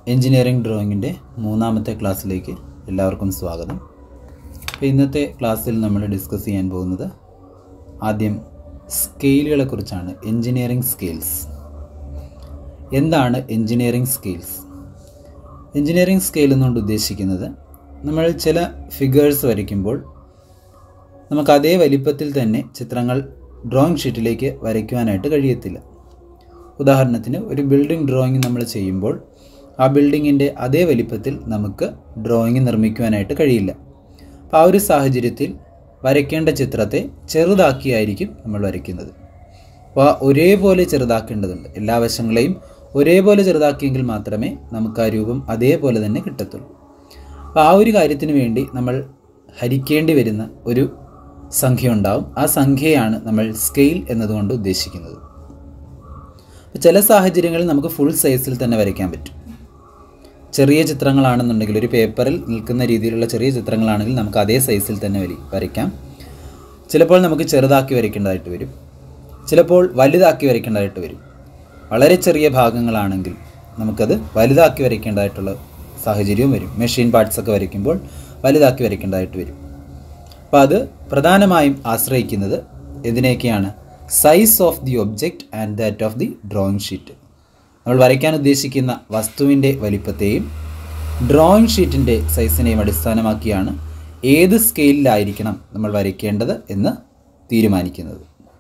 engineering ഡ്രോയിങ്ങിൻ്റെ മൂന്നാമത്തെ ക്ലാസ്സിലേക്ക് എല്ലാവർക്കും സ്വാഗതം അപ്പോൾ ഇന്നത്തെ ക്ലാസ്സിൽ നമ്മൾ ഡിസ്കസ് ചെയ്യാൻ പോകുന്നത് ആദ്യം സ്കെയിലുകളെ കുറിച്ചാണ് എഞ്ചിനീയറിംഗ് സ്കെയിൽസ് എന്താണ് എഞ്ചിനീയറിംഗ് സ്കെയിൽസ് എഞ്ചിനീയറിംഗ് സ്കെയിൽ എന്നുകൊണ്ട് ഉദ്ദേശിക്കുന്നത് നമ്മൾ ചില ഫിഗേഴ്സ് വരയ്ക്കുമ്പോൾ നമുക്ക് അതേ വലിപ്പത്തിൽ തന്നെ ചിത്രങ്ങൾ ഡ്രോയിങ് ഷീറ്റിലേക്ക് വരയ്ക്കുവാനായിട്ട് കഴിയത്തില്ല ഉദാഹരണത്തിന് ഒരു ബിൽഡിംഗ് ഡ്രോയിങ് നമ്മൾ ചെയ്യുമ്പോൾ ആ ബിൽഡിങ്ങിൻ്റെ അതേ വലിപ്പത്തിൽ നമുക്ക് ഡ്രോയിങ് നിർമ്മിക്കുവാനായിട്ട് കഴിയില്ല അപ്പോൾ ആ ഒരു സാഹചര്യത്തിൽ വരയ്ക്കേണ്ട ചിത്രത്തെ ചെറുതാക്കിയായിരിക്കും നമ്മൾ വരയ്ക്കുന്നത് അപ്പോൾ ആ ഒരേപോലെ ചെറുതാക്കേണ്ടതുണ്ട് എല്ലാ വശങ്ങളെയും ഒരേപോലെ ചെറുതാക്കിയെങ്കിൽ മാത്രമേ നമുക്ക് ആ രൂപം അതേപോലെ തന്നെ കിട്ടത്തുള്ളൂ അപ്പോൾ ആ ഒരു കാര്യത്തിന് വേണ്ടി നമ്മൾ ഹരിക്കേണ്ടി വരുന്ന ഒരു സംഖ്യ ഉണ്ടാവും ആ സംഖ്യയാണ് നമ്മൾ സ്കെയിൽ എന്നതുകൊണ്ട് ഉദ്ദേശിക്കുന്നത് അപ്പോൾ ചില സാഹചര്യങ്ങളിൽ നമുക്ക് ഫുൾ സൈസിൽ തന്നെ വരയ്ക്കാൻ പറ്റും ചെറിയ ചിത്രങ്ങളാണെന്നുണ്ടെങ്കിൽ ഒരു പേപ്പറിൽ നിൽക്കുന്ന രീതിയിലുള്ള ചെറിയ ചിത്രങ്ങളാണെങ്കിൽ നമുക്ക് അതേ സൈസിൽ തന്നെ വരി വരയ്ക്കാം ചിലപ്പോൾ നമുക്ക് ചെറുതാക്കി വരയ്ക്കേണ്ടതായിട്ട് വരും ചിലപ്പോൾ വലുതാക്കി വരയ്ക്കേണ്ടതായിട്ട് വരും വളരെ ചെറിയ ഭാഗങ്ങളാണെങ്കിൽ നമുക്കത് വലുതാക്കി വരയ്ക്കേണ്ടതായിട്ടുള്ള സാഹചര്യവും വരും മെഷീൻ പാർട്സ് ഒക്കെ വരയ്ക്കുമ്പോൾ വലുതാക്കി വരയ്ക്കേണ്ടതായിട്ട് വരും അപ്പോൾ അത് പ്രധാനമായും ആശ്രയിക്കുന്നത് എന്തിനെയൊക്കെയാണ് size of the object and that of the drawing sheet നമ്മൾ വരയ്ക്കാൻ ഉദ്ദേശിക്കുന്ന വസ്തുവിൻ്റെ വലിപ്പത്തെയും ഡ്രോയിങ് ഷീറ്റിൻ്റെ സൈസിനെയും അടിസ്ഥാനമാക്കിയാണ് ഏത് സ്കെയിലിലായിരിക്കണം നമ്മൾ വരയ്ക്കേണ്ടത് എന്ന് തീരുമാനിക്കുന്നത്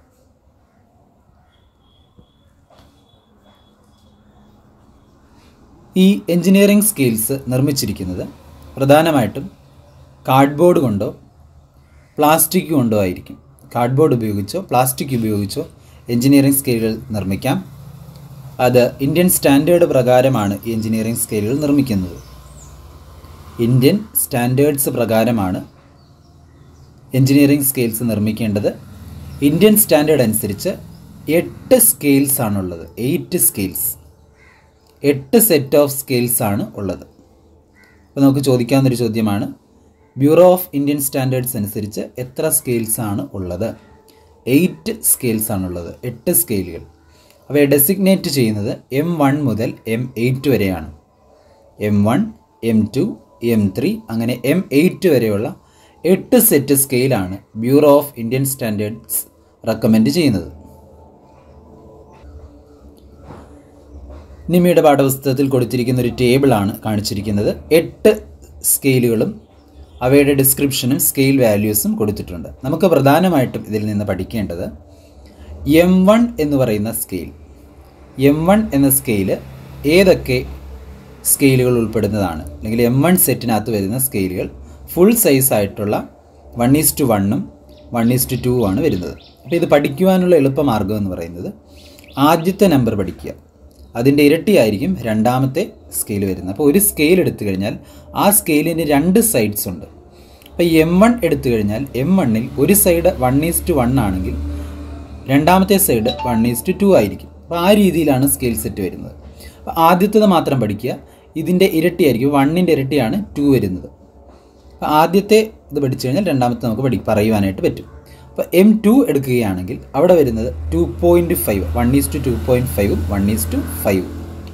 ഈ എഞ്ചിനീയറിംഗ് സ്കെയിൽസ് നിർമ്മിച്ചിരിക്കുന്നത് പ്രധാനമായിട്ടും കാർഡ്ബോർഡ് കൊണ്ടോ പ്ലാസ്റ്റിക് കൊണ്ടോ ആയിരിക്കും കാർഡ്ബോർഡ് ഉപയോഗിച്ചോ പ്ലാസ്റ്റിക് ഉപയോഗിച്ചോ എഞ്ചിനീയറിംഗ് സ്കെയിലുകൾ നിർമ്മിക്കാം അത് ഇന്ത്യൻ സ്റ്റാൻഡേർഡ് പ്രകാരമാണ് ഈ എഞ്ചിനീയറിംഗ് സ്കെയിലുകൾ നിർമ്മിക്കുന്നത് ഇന്ത്യൻ സ്റ്റാൻഡേർഡ്സ് പ്രകാരമാണ് എഞ്ചിനീയറിംഗ് സ്കെയിൽസ് നിർമ്മിക്കേണ്ടത് ഇന്ത്യൻ സ്റ്റാൻഡേർഡ് അനുസരിച്ച് എട്ട് സ്കെയിൽസ് ആണുള്ളത് എയ്റ്റ് സ്കെയിൽസ് എട്ട് സെറ്റ് ഓഫ് സ്കെയിൽസ് ആണ് ഉള്ളത് അപ്പോൾ നമുക്ക് ചോദിക്കാവുന്നൊരു ചോദ്യമാണ് ബ്യൂറോ ഓഫ് ഇന്ത്യൻ സ്റ്റാൻഡേർഡ്സ് അനുസരിച്ച് എത്ര സ്കെയിൽസ് ആണ് ഉള്ളത് എയ്റ്റ് സ്കെയിൽസ് ആണുള്ളത് എട്ട് സ്കെയിലുകൾ അവയെ ഡെസിഗ്നേറ്റ് ചെയ്യുന്നത് എം വൺ മുതൽ എം എയ്റ്റ് വരെയാണ് M one M two M three അങ്ങനെ എം എയ്റ്റ് വരെയുള്ള എട്ട് സെറ്റ് സ്കെയിലാണ് bureau of Indian standards recommend ചെയ്യുന്നത് നിമിയുടെ പാഠപുസ്തകത്തിൽ കൊടുത്തിരിക്കുന്ന ഒരു ടേബിളാണ് കാണിച്ചിരിക്കുന്നത് എട്ട് സ്കെയിലുകളും അവയുടെ ഡിസ്ക്രിപ്ഷനും സ്കെയിൽ വാല്യൂസും കൊടുത്തിട്ടുണ്ട് നമുക്ക് പ്രധാനമായിട്ടും ഇതിൽ നിന്ന് പഠിക്കേണ്ടത് എം വൺ എന്ന് പറയുന്ന സ്കെയിൽ എം വൺ എന്ന സ്കെയിൽ ഏതൊക്കെ സ്കെയിലുകൾ ഉൾപ്പെടുന്നതാണ് അല്ലെങ്കിൽ എം വൺ സെറ്റിനകത്ത് വരുന്ന സ്കെയിലുകൾ ഫുൾ സൈസ് ആയിട്ടുള്ള വൺ ഈസ് ടു വണ്ണും വൺ ഈസ് ടു ടു ആണ് വരുന്നത് അപ്പോൾ ഇത് പഠിക്കുവാനുള്ള എളുപ്പമാർഗ്ഗം എന്ന് പറയുന്നത് ആദ്യത്തെ നമ്പർ പഠിക്കുക അതിൻ്റെ ഇരട്ടിയായിരിക്കും രണ്ടാമത്തെ സ്കെയിൽ വരുന്നത് അപ്പോൾ ഒരു സ്കെയിൽ എടുത്തു കഴിഞ്ഞാൽ ആ സ്കെയിലിന് രണ്ട് സൈഡ്സ് ഉണ്ട് അപ്പോൾ എം വൺ എടുത്തു കഴിഞ്ഞാൽ എം വണ്ണിൽ ഒരു side one is to one ആണെങ്കിൽ രണ്ടാമത്തെ side one is to two ആയിരിക്കും അപ്പോൾ ആ രീതിയിലാണ് സ്കെയിൽ സെറ്റ് വരുന്നത് അപ്പോൾ ആദ്യത്തേത് മാത്രം പഠിക്കുക ഇതിൻ്റെ ഇരട്ടിയായിരിക്കും വണ്ണിൻ്റെ ഇരട്ടിയാണ് ടു വരുന്നത് അപ്പോൾ ആദ്യത്തെ ഇത് പഠിച്ചു കഴിഞ്ഞാൽ രണ്ടാമത്തെ നമുക്ക് പഠി പറയുവാനായിട്ട് പറ്റും അപ്പോൾ എം ടു എടുക്കുകയാണെങ്കിൽ അവിടെ വരുന്നത് two point five one is to two point ഫൈവും വൺ ഈസ് ടു ഫൈവും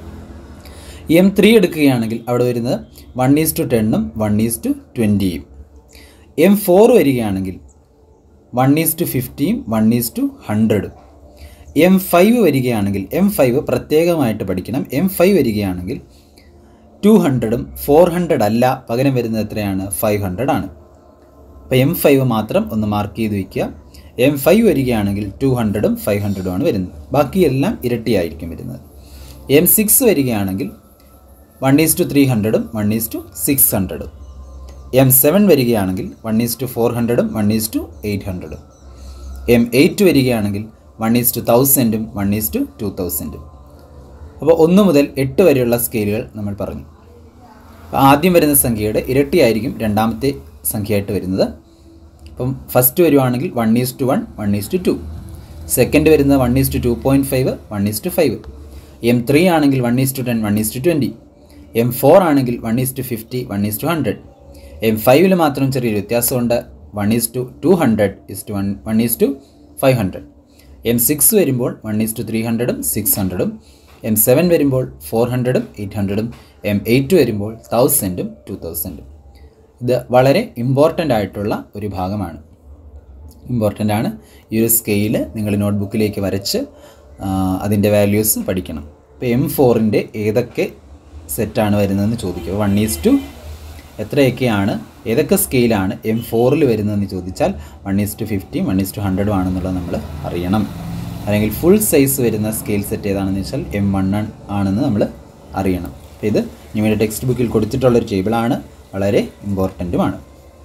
എം ത്രീ എടുക്കുകയാണെങ്കിൽ അവിടെ വരുന്നത് വൺ ഈസ് ടു ടെണ്ണും വൺ ഈസ് ടു ട്വൻറ്റിയും എം ഫോർ വരികയാണെങ്കിൽ വൺ ഈസ് ടു ഫിഫ്റ്റിയും വൺ ഈസ് ടു ഹൺഡ്രഡും എം ഫൈവ് വരികയാണെങ്കിൽ എം ഫൈവ് പ്രത്യേകമായിട്ട് പഠിക്കണം എം ഫൈവ് വരികയാണെങ്കിൽ ടു ഹൺഡ്രഡും ഫോർ ഹൺഡ്രഡ് അല്ല പകരം വരുന്നത് എത്രയാണ് ഫൈവ് ഹൺഡ്രഡ് ആണ് അപ്പോൾ എം ഫൈവ് മാത്രം ഒന്ന് മാർക്ക് ചെയ്ത് വയ്ക്കുക എം ഫൈവ് വരികയാണെങ്കിൽ ടു ഹൺഡ്രഡും ഫൈവ് ഹൺഡ്രഡും ആണ് വരുന്നത് ബാക്കിയെല്ലാം ഇരട്ടിയായിരിക്കും വരുന്നത് എം സിക്സ് വരികയാണെങ്കിൽ വൺ ഈസ് ടു ത്രീ ഹൺഡ്രഡും വൺ ഈസ് ടു സിക്സ് ഹൺഡ്രഡും എം സെവൻ വരികയാണെങ്കിൽ വൺ ഈസ് ടു ഫോർ ഹൺഡ്രഡും വൺ ഈസ് ടു എയ്റ്റ് ഹൺഡ്രഡും എം എയ്റ്റ് വരികയാണെങ്കിൽ വൺ ഈസ് ടു തൗസൻഡും വൺ ഈസ് ടു ടു തൗസൻഡും അപ്പോൾ ഒന്ന് മുതൽ എട്ട് വരെയുള്ള സ്കെയിലുകൾ നമ്മൾ പറഞ്ഞു അപ്പോൾ ആദ്യം വരുന്ന സംഖ്യയുടെ ഇരട്ടിയായിരിക്കും രണ്ടാമത്തെ സംഖ്യയായിട്ട് വരുന്നത് അപ്പം ഫസ്റ്റ് വരുവാണെങ്കിൽ one is to one one is to two second വരുന്നത് one is to two point five one is to five M three ആണെങ്കിൽ one is to ten one is to twenty M four ആണെങ്കിൽ one is to fifty one is to hundred M ഫൈവിൽ മാത്രം ചെറിയൊരു വ്യത്യാസമുണ്ട് one is to two hundred is to one one is to five hundred M six വരുമ്പോൾ one is to three ഹൺഡ്രഡും six ഹൺഡ്രഡും M seven വരുമ്പോൾ four ഹൺഡ്രഡും eight ഹൺഡ്രഡും എം എയ്റ്റ് വരുമ്പോൾ തൗസൻഡും ടു തൗസൻഡും ഇത് വളരെ ഇമ്പോർട്ടൻ്റ് ആയിട്ടുള്ള ഒരു ഭാഗമാണ് ഇമ്പോർട്ടൻ്റ് ആണ് ഈ ഒരു സ്കെയിൽ നിങ്ങൾ നോട്ട്ബുക്കിലേക്ക് വരച്ച് അതിൻ്റെ വാല്യൂസ് പഠിക്കണം ഇപ്പോൾ എം ഫോറിൻ്റെ ഏതൊക്കെ സെറ്റാണ് വരുന്നതെന്ന് ചോദിക്കുക വൺ ഈസ് ടു എത്രയൊക്കെയാണ് ഏതൊക്കെ സ്കെയിലാണ് എം ഫോറിൽ വരുന്നതെന്ന് ചോദിച്ചാൽ one is to fifty one is to ഹൺഡ്രഡും ആണെന്നുള്ളത് നമ്മൾ അറിയണം അല്ലെങ്കിൽ ഫുൾ സൈസ് വരുന്ന സ്കെയിൽ സെറ്റ് ഏതാണെന്ന് വെച്ചാൽ എം വൺ ആണെന്ന് നമ്മൾ അറിയണം അപ്പോൾ ഇത് നിങ്ങളുടെ ടെക്സ്റ്റ് ബുക്കിൽ കൊടുത്തിട്ടുള്ളൊരു ടേബിളാണ് വളരെ ഇമ്പോർട്ടൻറ്റുമാണ്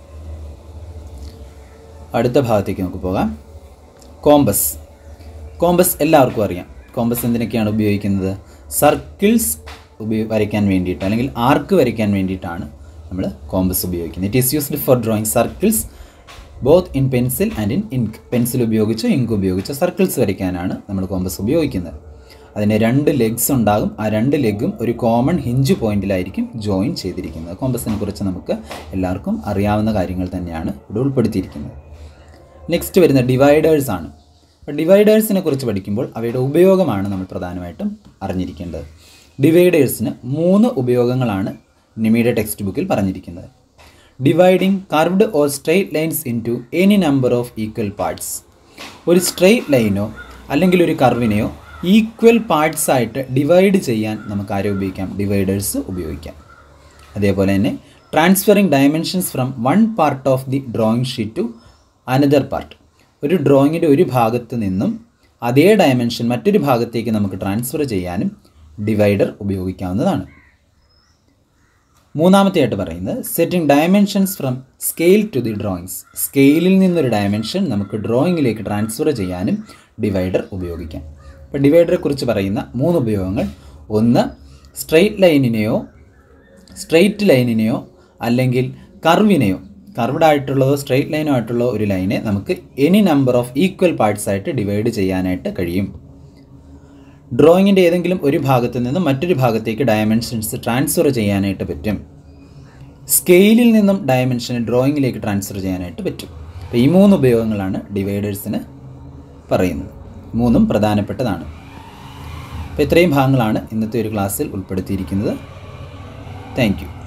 അടുത്ത ഭാഗത്തേക്ക് നമുക്ക് പോകാം കോമ്പസ് കോമ്പസ് എല്ലാവർക്കും അറിയാം കോമ്പസ് എന്തിനൊക്കെയാണ് ഉപയോഗിക്കുന്നത് സർക്കിൾസ് ഉപയോ വരയ്ക്കാൻ വേണ്ടിയിട്ട് അല്ലെങ്കിൽ ആർക്ക് വരയ്ക്കാൻ വേണ്ടിയിട്ടാണ് നമ്മൾ കോമ്പസ് ഉപയോഗിക്കുന്നത് it is used for drawing circles both in pencil and in ink pencil ഉപയോഗിച്ചോ ഇങ്ക് ഉപയോഗിച്ചോ സർക്കിൾസ് വരയ്ക്കാനാണ് നമ്മൾ കോമ്പസ് ഉപയോഗിക്കുന്നത് അതിന് രണ്ട് ലെഗ്സ് ഉണ്ടാകും ആ രണ്ട് ലെഗും ഒരു കോമൺ ഹിഞ്ച് പോയിന്റിലായിരിക്കും ജോയിൻ ചെയ്തിരിക്കുന്നത് കോമ്പസിനെ കുറിച്ച് നമുക്ക് എല്ലാവർക്കും അറിയാവുന്ന കാര്യങ്ങൾ തന്നെയാണ് ഇവിടെ ഉൾപ്പെടുത്തിയിരിക്കുന്നത് നെക്സ്റ്റ് വരുന്ന ഡിവൈഡേഴ്സ് ആണ് അപ്പോൾ ഡിവൈഡേഴ്സിനെ കുറിച്ച് പഠിക്കുമ്പോൾ അവയുടെ ഉപയോഗമാണ് നമ്മൾ പ്രധാനമായിട്ടും അറിഞ്ഞിരിക്കേണ്ടത് ഡിവൈഡേഴ്സിന് മൂന്ന് ഉപയോഗങ്ങളാണ് നിമിയുടെ ടെക്സ്റ്റ് ബുക്കിൽ പറഞ്ഞിരിക്കുന്നത് dividing curved or straight lines into any number of equal parts ഒരു സ്ട്രെയിറ്റ് ലൈനോ അല്ലെങ്കിൽ ഒരു കർവിനെയോ ഈക്വൽ പാർട്സ് ആയിട്ട് ഡിവൈഡ് ചെയ്യാൻ നമുക്ക് ആരെ ഉപയോഗിക്കാം ഡിവൈഡേഴ്സ് ഉപയോഗിക്കാം അതേപോലെ തന്നെ transferring dimensions from one part of the drawing sheet to another part ഒരു ഡ്രോയിങ്ങിൻ്റെ ഒരു ഭാഗത്ത് നിന്നും അതേ ഡയമെൻഷൻ മറ്റൊരു ഭാഗത്തേക്ക് നമുക്ക് ട്രാൻസ്ഫർ ചെയ്യാനും ഡിവൈഡർ ഉപയോഗിക്കാവുന്നതാണ് മൂന്നാമത്തെയായിട്ട് പറയുന്നത് setting dimensions from scale to the drawings സ്കെയിലിൽ നിന്നൊരു ഡയമെൻഷൻ നമുക്ക് ഡ്രോയിങ്ങിലേക്ക് ട്രാൻസ്ഫർ ചെയ്യാനും ഡിവൈഡർ ഉപയോഗിക്കാം അപ്പോൾ ഡിവൈഡറെ കുറിച്ച് പറയുന്ന മൂന്ന് ഉപയോഗങ്ങൾ ഒന്ന് സ്ട്രെയിറ്റ് ലൈനിനെയോ സ്ട്രെയിറ്റ് ലൈനിനെയോ അല്ലെങ്കിൽ കർവിനെയോ കർവ്ഡ് ആയിട്ടുള്ളതോ സ്ട്രെയിറ്റ് ലൈനോ ആയിട്ടുള്ള ഒരു ലൈനെ നമുക്ക് any number of equal parts ആയിട്ട് ഡിവൈഡ് ചെയ്യാനായിട്ട് കഴിയും ഡ്രോയിങ്ങിൻ്റെ ഏതെങ്കിലും ഒരു ഭാഗത്ത് നിന്ന് മറ്റൊരു ഭാഗത്തേക്ക് ഡയമെൻഷൻസ് ട്രാൻസ്ഫർ ചെയ്യാനായിട്ട് പറ്റും സ്കെയിലിൽ നിന്നും ഡയമെൻഷൻ ഡ്രോയിങ്ങിലേക്ക് ട്രാൻസ്ഫർ ചെയ്യാനായിട്ട് പറ്റും അപ്പോൾ ഈ മൂന്ന് ഉപയോഗങ്ങളാണ് ഡിവൈഡേഴ്സിന് പറയുന്നത് മൂന്നും പ്രധാനപ്പെട്ടതാണ് അപ്പോൾ ഇത്രയും ഭാഗങ്ങളാണ് ഇന്നത്തെ ഒരു ക്ലാസ്സിൽ ഉൾപ്പെടുത്തിയിരിക്കുന്നത് താങ്ക് യു